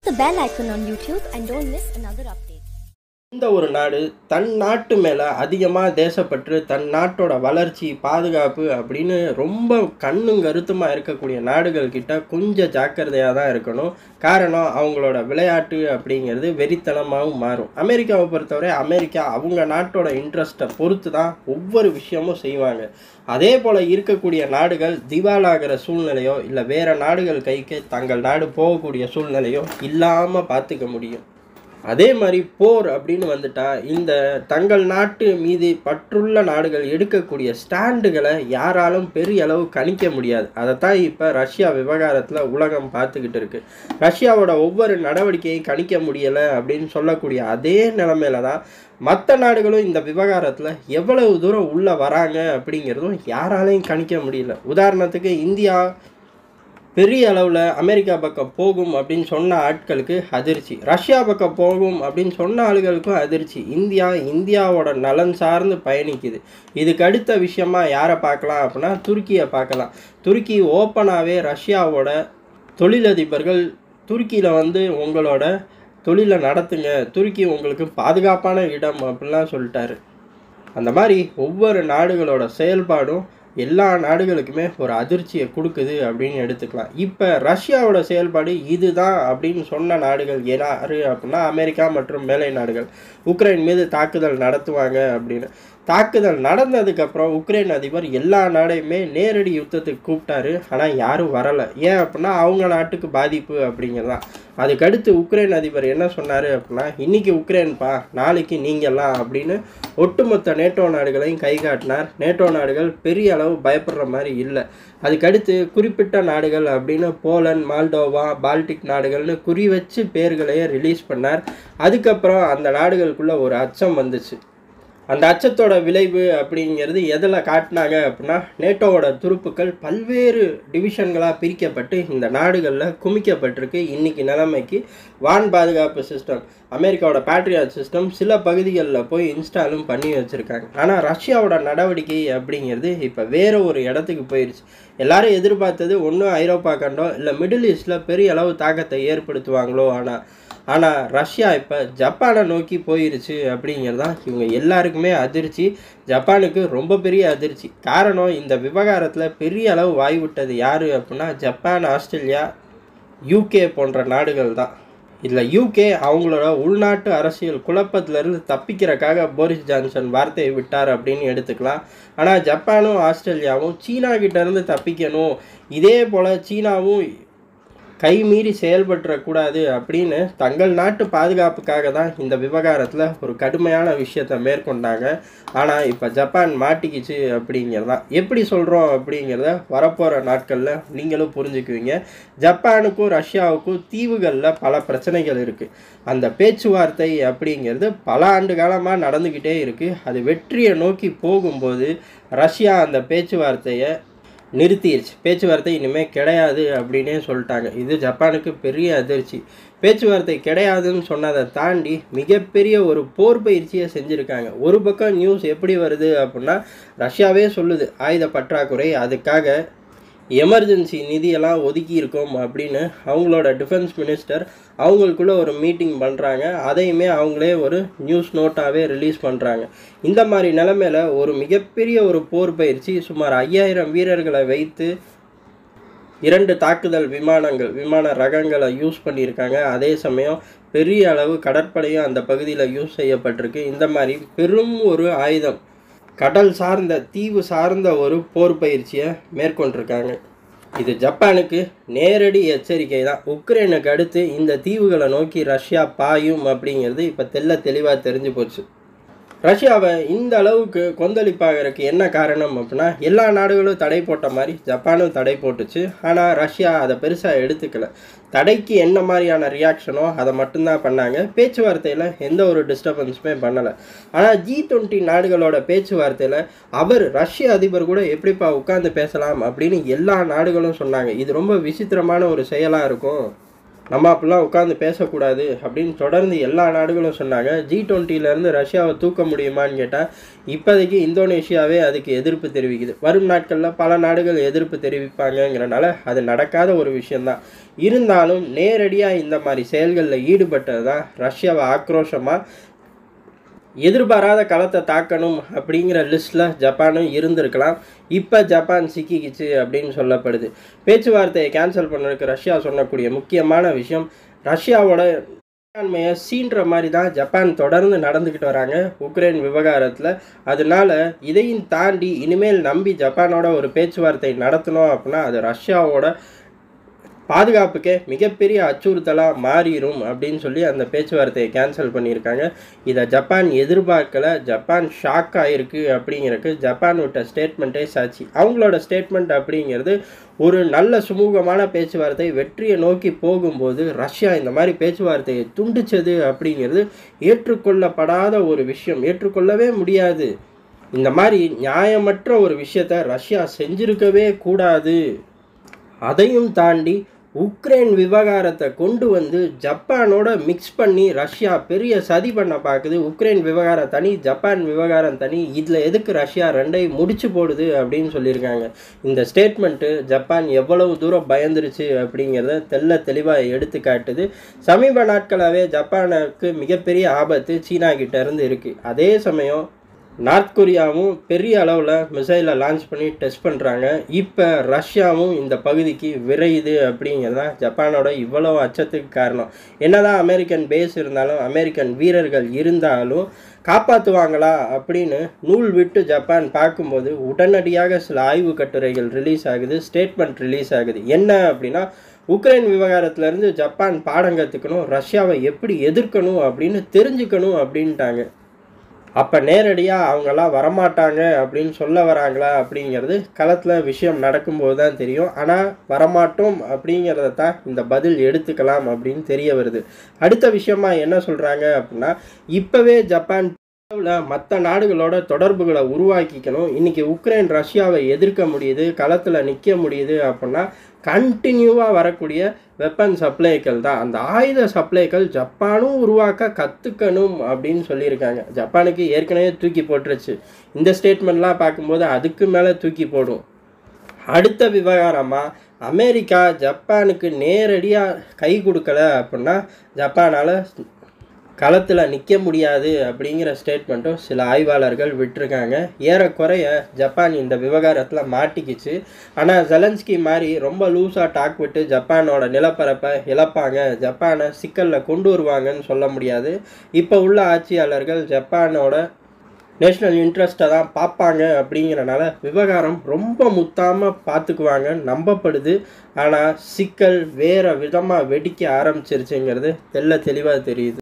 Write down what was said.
the bell icon on YouTube and don't miss another update. இந்த ஒரு நாடு தன் நாட்டு மேலே அதிகமாக தேசப்பற்று தன் நாட்டோட வளர்ச்சி பாதுகாப்பு அப்படின்னு ரொம்ப கண்ணும் கருத்துமாக இருக்கக்கூடிய நாடுகள் கிட்ட கொஞ்சம் ஜாக்கிரதையாக தான் இருக்கணும் காரணம் அவங்களோட விளையாட்டு அப்படிங்கிறது வெறித்தனமாகவும் மாறும் அமெரிக்காவை பொறுத்தவரை அமெரிக்கா அவங்க நாட்டோட இன்ட்ரெஸ்ட்டை பொறுத்து தான் ஒவ்வொரு விஷயமும் செய்வாங்க அதே போல் இருக்கக்கூடிய நாடுகள் திவாலாகிற சூழ்நிலையோ இல்லை வேறு நாடுகள் கைக்கு தங்கள் நாடு போகக்கூடிய சூழ்நிலையோ இல்லாமல் பார்த்துக்க முடியும் அதே மாதிரி போர் அப்படின்னு வந்துட்டா இந்த தங்கள் நாட்டு மீது பற்றுள்ள நாடுகள் எடுக்கக்கூடிய ஸ்டாண்டுகளை யாராலும் பெரிய அளவு கணிக்க முடியாது அதைத்தான் இப்போ ரஷ்யா விவகாரத்தில் உலகம் பார்த்துக்கிட்டு இருக்கு ரஷ்யாவோட ஒவ்வொரு நடவடிக்கையும் கணிக்க முடியலை அப்படின்னு சொல்லக்கூடிய அதே நிலமையில தான் மற்ற நாடுகளும் இந்த விவகாரத்தில் எவ்வளவு தூரம் உள்ளே வராங்க அப்படிங்கிறதும் யாராலையும் கணிக்க முடியல உதாரணத்துக்கு இந்தியா பெரிய அளவில் அமெரிக்கா பக்கம் போகும் அப்படின்னு சொன்ன ஆட்களுக்கு அதிர்ச்சி ரஷ்யா பக்கம் போகும் அப்படின்னு சொன்ன ஆளுகளுக்கும் அதிர்ச்சி இந்தியா இந்தியாவோட நலன் சார்ந்து பயணிக்குது இதுக்கு அடுத்த விஷயமா யாரை பார்க்கலாம் அப்படின்னா துருக்கியை பார்க்கலாம் துருக்கி ஓப்பனாகவே ரஷ்யாவோட தொழிலதிபர்கள் துருக்கியில் வந்து உங்களோட தொழிலை நடத்துங்க துருக்கி உங்களுக்கு பாதுகாப்பான இடம் அப்படிலாம் சொல்லிட்டாரு அந்த மாதிரி ஒவ்வொரு நாடுகளோட செயல்பாடும் எல்லா நாடுகளுக்குமே ஒரு அதிர்ச்சியை கொடுக்குது அப்படின்னு எடுத்துக்கலாம் இப்போ ரஷ்யாவோட செயல்பாடு இதுதான் அப்படின்னு சொன்ன நாடுகள் யாரு அப்படின்னா அமெரிக்கா மற்றும் மேலை நாடுகள் உக்ரைன் மீது தாக்குதல் நடத்துவாங்க அப்படின்னு தாக்குதல் நடந்ததுக்கப்புறம் உக்ரைன் அதிபர் எல்லா நாடையுமே நேரடி யுத்தத்துக்கு கூப்பிட்டாரு ஆனால் யாரும் வரலை ஏன் அப்படின்னா அவங்க நாட்டுக்கு பாதிப்பு அப்படிங்கிறதான் அதுக்கடுத்து உக்ரைன் அதிபர் என்ன சொன்னார் அப்படின்னா இன்னைக்கு உக்ரைன்பா நாளைக்கு நீங்கள்லாம் அப்படின்னு ஒட்டுமொத்த நேட்டோ நாடுகளையும் கை காட்டினார் நேட்டோ நாடுகள் பெரிய அளவு பயப்படுற மாதிரி இல்லை அதுக்கடுத்து குறிப்பிட்ட நாடுகள் அப்படின்னு போலண்ட் மால்டோவா பால்டிக் நாடுகள்னு குறி வச்சு பேர்களையே ரிலீஸ் பண்ணார் அதுக்கப்புறம் அந்த நாடுகளுக்குள்ள ஒரு அச்சம் வந்துச்சு அந்த அச்சத்தோட விளைவு அப்படிங்கிறது எதில் காட்டினாங்க அப்படின்னா நேட்டோவோட துருப்புக்கள் பல்வேறு டிவிஷன்களாக பிரிக்கப்பட்டு இந்த நாடுகளில் குமிக்கப்பட்டிருக்கு இன்னைக்கு நிலைமைக்கு வான் பாதுகாப்பு சிஸ்டம் அமெரிக்காவோட பேட்ரியாட் சிஸ்டம் சில பகுதிகளில் போய் இன்ஸ்டாலும் பண்ணி வச்சுருக்காங்க ஆனால் ரஷ்யாவோட நடவடிக்கை அப்படிங்கிறது இப்போ வேறு ஒரு இடத்துக்கு போயிடுச்சு எல்லாரும் எதிர்பார்த்தது ஒன்று ஐரோப்பா கண்டம் இல்லை மிடில் ஈஸ்டில் பெரிய அளவு தாக்கத்தை ஏற்படுத்துவாங்களோ ஆனால் ஆனால் ரஷ்யா இப்போ ஜப்பானை நோக்கி போயிருச்சு அப்படிங்கிறது தான் இவங்க எல்லாருக்குமே அதிர்ச்சி ஜப்பானுக்கு ரொம்ப பெரிய அதிர்ச்சி காரணம் இந்த விவகாரத்தில் பெரிய அளவு வாய் விட்டது யார் அப்படின்னா ஜப்பான் ஆஸ்திரேலியா யூகே போன்ற நாடுகள் தான் இதில் யூகே அவங்களோட உள்நாட்டு அரசியல் குழப்பத்திலிருந்து தப்பிக்கிறக்காக போரிஸ் ஜான்சன் வார்த்தையை விட்டார் அப்படின்னு எடுத்துக்கலாம் ஆனால் ஜப்பானும் ஆஸ்திரேலியாவும் சீனா கிட்டேருந்து தப்பிக்கணும் இதே போல் சீனாவும் கை மீறி செயல்பட்டுறக்கூடாது அப்படின்னு தங்கள் நாட்டு பாதுகாப்புக்காக தான் இந்த விவகாரத்தில் ஒரு கடுமையான விஷயத்தை மேற்கொண்டாங்க ஆனால் இப்போ ஜப்பான் மாட்டிக்கிச்சு அப்படிங்கிறதான் எப்படி சொல்கிறோம் அப்படிங்கிறத வரப்போகிற நாட்களில் நீங்களும் புரிஞ்சுக்குவீங்க ஜப்பானுக்கும் ரஷ்யாவுக்கும் தீவுகளில் பல பிரச்சனைகள் இருக்குது அந்த பேச்சுவார்த்தை அப்படிங்கிறது பல ஆண்டு காலமாக நடந்துக்கிட்டே இருக்குது அது வெற்றியை நோக்கி போகும்போது ரஷ்யா அந்த பேச்சுவார்த்தையை நிறுத்திடுச்சு பேச்சுவார்த்தை இனிமேல் கிடையாது அப்படின்னே சொல்லிட்டாங்க இது ஜப்பானுக்கு பெரிய அதிர்ச்சி பேச்சுவார்த்தை கிடையாதுன்னு சொன்னதை தாண்டி மிகப்பெரிய ஒரு போர் பயிற்சியை செஞ்சுருக்காங்க ஒரு பக்கம் நியூஸ் எப்படி வருது அப்படின்னா ரஷ்யாவே சொல்லுது ஆயுத பற்றாக்குறை அதுக்காக எமர்ஜென்சி நிதியெல்லாம் ஒதுக்கி இருக்கோம் அப்படின்னு அவங்களோட டிஃபென்ஸ் மினிஸ்டர் அவங்களுக்குள்ள ஒரு மீட்டிங் பண்ணுறாங்க அதையுமே அவங்களே ஒரு நியூஸ் நோட்டாகவே ரிலீஸ் பண்ணுறாங்க இந்த மாதிரி நிலமையில ஒரு மிகப்பெரிய ஒரு போர் பயிற்சி சுமார் ஐயாயிரம் வீரர்களை வைத்து இரண்டு தாக்குதல் விமானங்கள் விமான ரகங்களை யூஸ் பண்ணியிருக்காங்க அதே சமயம் பெரிய அளவு கடற்படையும் அந்த பகுதியில் யூஸ் செய்யப்பட்டிருக்கு இந்த மாதிரி பெரும் ஒரு ஆயுதம் கடல் சார்ந்த தீவு சார்ந்த ஒரு போர் பயிற்சியை மேற்கொண்டிருக்காங்க இது ஜப்பானுக்கு நேரடி எச்சரிக்கை தான் உக்ரைனுக்கு அடுத்து இந்த தீவுகளை நோக்கி ரஷ்யா பாயும் அப்படிங்கிறது இப்போ தெல்ல தெளிவாக தெரிஞ்சு போச்சு ரஷ்யாவை இந்த அளவுக்கு கொந்தளிப்பாகிறதுக்கு என்ன காரணம் அப்படின்னா எல்லா நாடுகளும் தடை போட்ட மாதிரி ஜப்பானும் தடை போட்டுச்சு ஆனால் ரஷ்யா அதை பெருசாக எடுத்துக்கல தடைக்கு என்ன மாதிரியான ரியாக்ஷனோ அதை மட்டும்தான் பண்ணாங்க பேச்சுவார்த்தையில் எந்த ஒரு டிஸ்டர்பன்ஸுமே பண்ணலை ஆனால் ஜி டுவெண்ட்டி நாடுகளோட பேச்சுவார்த்தையில் அவர் ரஷ்ய அதிபர் கூட எப்படிப்பா உட்காந்து பேசலாம் அப்படின்னு எல்லா நாடுகளும் சொன்னாங்க இது ரொம்ப விசித்திரமான ஒரு செயலாக இருக்கும் நம்ம அப்படிலாம் உட்காந்து பேசக்கூடாது அப்படின்னு தொடர்ந்து எல்லா நாடுகளும் சொன்னாங்க ஜி டுவெண்ட்டிலேருந்து ரஷ்யாவை தூக்க முடியுமான்னு கேட்டால் இப்போதைக்கு இந்தோனேஷியாவே அதுக்கு எதிர்ப்பு தெரிவிக்குது வரும் நாட்களில் பல நாடுகள் எதிர்ப்பு தெரிவிப்பாங்கங்கிறனால அது நடக்காத ஒரு விஷயந்தான் இருந்தாலும் நேரடியாக இந்த மாதிரி செயல்களில் ஈடுபட்டது தான் ரஷ்யாவை ஆக்ரோஷமாக எதிர்பாராத களத்தை தாக்கணும் அப்படிங்கிற லிஸ்ட்டில் ஜப்பானும் இருந்திருக்கலாம் இப்போ ஜப்பான் சிக்கிக்கிச்சு அப்படின்னு சொல்லப்படுது பேச்சுவார்த்தையை கேன்சல் பண்ணதுக்கு ரஷ்யா சொன்னக்கூடிய முக்கியமான விஷயம் ரஷ்யாவோட மேலாண்மையை சீன்ற மாதிரி தான் ஜப்பான் தொடர்ந்து நடந்துக்கிட்டு வராங்க உக்ரைன் விவகாரத்தில் அதனால இதையும் தாண்டி இனிமேல் நம்பி ஜப்பானோட ஒரு பேச்சுவார்த்தை நடத்தணும் அப்படின்னா அது ரஷ்யாவோட பாதுகாப்புக்கே மிகப்பெரிய அச்சுறுத்தலாக மாறிடும் அப்படின்னு சொல்லி அந்த பேச்சுவார்த்தையை கேன்சல் பண்ணியிருக்காங்க இதை ஜப்பான் எதிர்பார்க்கல ஜப்பான் ஷாக் ஆகிருக்கு அப்படிங்கிறதுக்கு ஜப்பான் விட்ட ஸ்டேட்மெண்ட்டே சாட்சி அவங்களோட ஸ்டேட்மெண்ட் அப்படிங்கிறது ஒரு நல்ல சுமூகமான பேச்சுவார்த்தை வெற்றியை நோக்கி போகும்போது ரஷ்யா இந்த மாதிரி பேச்சுவார்த்தையை துண்டிச்சது அப்படிங்கிறது ஏற்றுக்கொள்ளப்படாத ஒரு விஷயம் ஏற்றுக்கொள்ளவே முடியாது இந்த மாதிரி நியாயமற்ற ஒரு விஷயத்த ரஷ்யா செஞ்சிருக்கவே கூடாது அதையும் தாண்டி உக்ரைன் விவகாரத்தை கொண்டு வந்து ஜப்பானோட மிக்ஸ் பண்ணி ரஷ்யா பெரிய சதி பண்ண பார்க்குது உக்ரைன் விவகாரம் தனி ஜப்பான் விவகாரம் தனி இதில் எதுக்கு ரஷ்யா ரெண்டையும் முடிச்சு போடுது அப்படின்னு சொல்லியிருக்காங்க இந்த ஸ்டேட்மெண்ட்டு ஜப்பான் எவ்வளவு தூரம் பயந்துருச்சு அப்படிங்கிறத தெல்ல தெளிவாக எடுத்து காட்டுது சமீப நாட்களாகவே ஜப்பானுக்கு மிகப்பெரிய ஆபத்து சீனா கிட்ட இருந்து இருக்குது அதே சமயம் நார்த் கொரியாவும் பெரிய அளவில் மிசைலை லான்ச் பண்ணி டெஸ்ட் பண்ணுறாங்க இப்போ ரஷ்யாவும் இந்த பகுதிக்கு விரையுது அப்படிங்கிறது தான் ஜப்பானோட இவ்வளவு அச்சத்துக்கு காரணம் என்னதான் அமெரிக்கன் பேஸ் இருந்தாலும் அமெரிக்கன் வீரர்கள் இருந்தாலும் காப்பாற்றுவாங்களா அப்படின்னு நூல் விட்டு ஜப்பான் பார்க்கும்போது உடனடியாக சில ஆய்வு கட்டுரைகள் ரிலீஸ் ஆகுது ஸ்டேட்மெண்ட் ரிலீஸ் ஆகுது என்ன அப்படின்னா உக்ரைன் விவகாரத்துலேருந்து ஜப்பான் பாடம் கற்றுக்கணும் ரஷ்யாவை எப்படி எதிர்க்கணும் அப்படின்னு தெரிஞ்சுக்கணும் அப்படின்ட்டாங்க அப்போ நேரடியாக அவங்கெல்லாம் வரமாட்டாங்க அப்படின்னு சொல்ல வராங்களா அப்படிங்கிறது களத்தில் விஷயம் நடக்கும்போது தான் தெரியும் ஆனால் வரமாட்டோம் அப்படிங்கிறத தான் இந்த பதில் எடுத்துக்கலாம் அப்படின்னு தெரிய வருது அடுத்த விஷயமா என்ன சொல்கிறாங்க அப்படின்னா இப்போவே ஜப்பான் மற்ற நாடுகளோட தொடர்புகளை உருவாக்கிக்கணும் இன்றைக்கி உக்ரைன் ரஷ்யாவை எதிர்க்க முடியுது களத்தில் நிற்க முடியுது அப்படின்னா கண்டினியூவாக வரக்கூடிய வெப்பன் சப்ளைகள் தான் அந்த ஆயுத சப்ளைகள் ஜப்பானும் உருவாக்க கற்றுக்கணும் அப்படின்னு சொல்லியிருக்காங்க ஜப்பானுக்கு ஏற்கனவே தூக்கி போட்டுருச்சு இந்த ஸ்டேட்மெண்ட்லாம் பார்க்கும்போது அதுக்கு மேலே தூக்கி போடும் அடுத்த விவகாரமாக அமெரிக்கா ஜப்பானுக்கு நேரடியாக கை கொடுக்கல அப்படின்னா ஜப்பானால் களத்தில் நிற்க முடியாது அப்படிங்கிற ஸ்டேட்மெண்ட்டும் சில ஆய்வாளர்கள் விட்டுருக்காங்க ஏறக்குறைய ஜப்பான் இந்த விவகாரத்தில் மாட்டிக்கிச்சு ஆனால் ஜெலன்ஸ்கி மாதிரி ரொம்ப லூஸாக டாக் விட்டு ஜப்பானோட நிலப்பரப்பை இழப்பாங்க ஜப்பானை சிக்கலில் கொண்டு வருவாங்கன்னு சொல்ல முடியாது இப்போ உள்ள ஆட்சியாளர்கள் ஜப்பானோட நேஷ்னல் இன்ட்ரெஸ்ட்டை தான் பார்ப்பாங்க அப்படிங்கிறனால விவகாரம் ரொம்ப முத்தாமல் பார்த்துக்குவாங்க நம்பப்படுது ஆனால் சிக்கல் வேறு விதமாக வெடிக்க ஆரம்பிச்சிருச்சுங்கிறது தெல்ல தெளிவாக தெரியுது